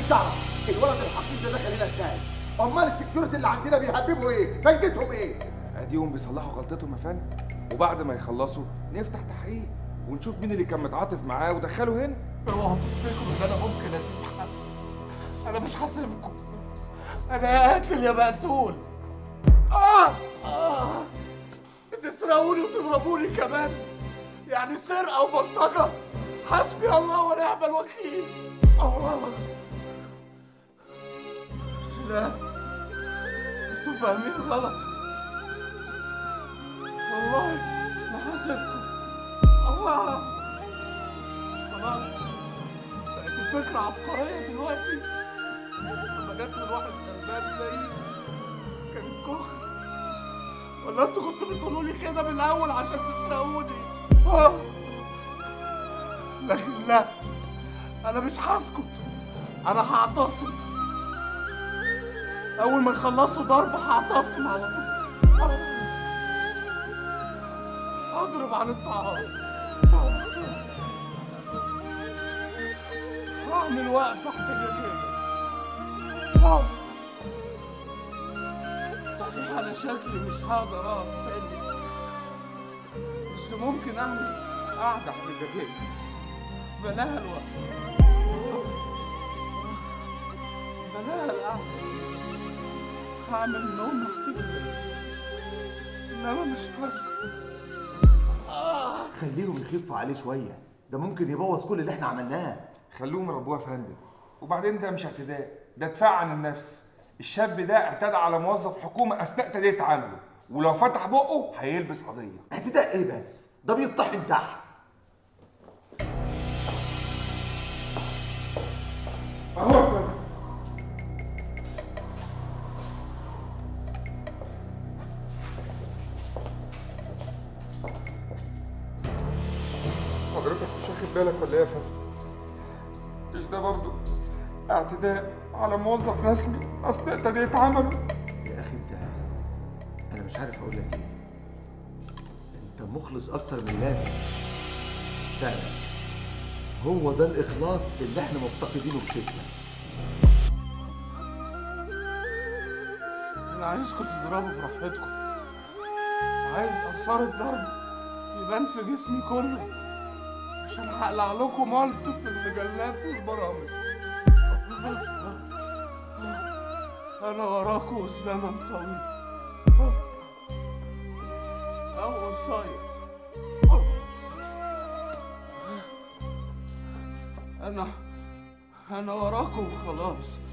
عايز اعرف الولد الحقير ده دخل هنا ازاي امال السكيورتي اللي عندنا بيهببوا ايه فايدتهم ايه اديهم بيصلحوا غلطتهم يا فندم وبعد ما يخلصوا نفتح تحقيق ونشوف مين اللي كان متعاطف معاه ودخله هنا اوعوا تفتكروا ان انا ممكن اسيب حد انا مش هسيبكم انا قاتل يا مقتول اه اه تسرقوني وتضربوني كمان يعني سرقه وبلطجه حسبي الله ونعم الوكيل الله سلام انتوا فاهمين غلط والله ما هسيبكم الله خلاص بقت الفكرة عبقرية دلوقتي لما جت من واحد غلبان زيي كانت كخ ولا انتوا كنتوا بتقولوا لي كده من الأول عشان تسرقوني آه. لكن لا أنا مش هسكت أنا هعتصم أول ما يخلصوا ضرب هعتصم على طول آه. هضرب عن الطعام هعمل وقفة احتجاجية آه. صحيح أنا شكلي مش هقدر أقف تاني بس ممكن أعمل قعدة احتجاجية بلاها الوقفة آه. بلاها القعدة هعمل نوم احتجاجية إنما مش هسكت خليهم يخفوا عليه شويه ده ممكن يبوظ كل اللي احنا عملناه خلوهم يربوها يا فندم وبعدين ده مش اعتداء ده دفاع عن النفس الشاب ده اعتدى على موظف حكومه اثناء تاديه عمله ولو فتح بقه هيلبس قضيه اعتداء ايه بس ده بيطحن تحت اهو يا فندم حضرتك مش واخد بالك ولا ايه يا فندم؟ مش ده برضه اعتداء على موظف رسمي اثناء تاديه عمله يا اخي انت انا مش عارف اقول لك ايه انت مخلص اكتر من لازم فعلا هو ده الاخلاص اللي احنا مفتقدينه بشده أنا عايزكم تضربوا براحتكم عايز آثار الضرب يبان في جسمي كله عشان هقلع لكم ملط في المجلات والبرامج أنا وراكم والزمن طويل أو قصير أنا أنا وراكم خلاص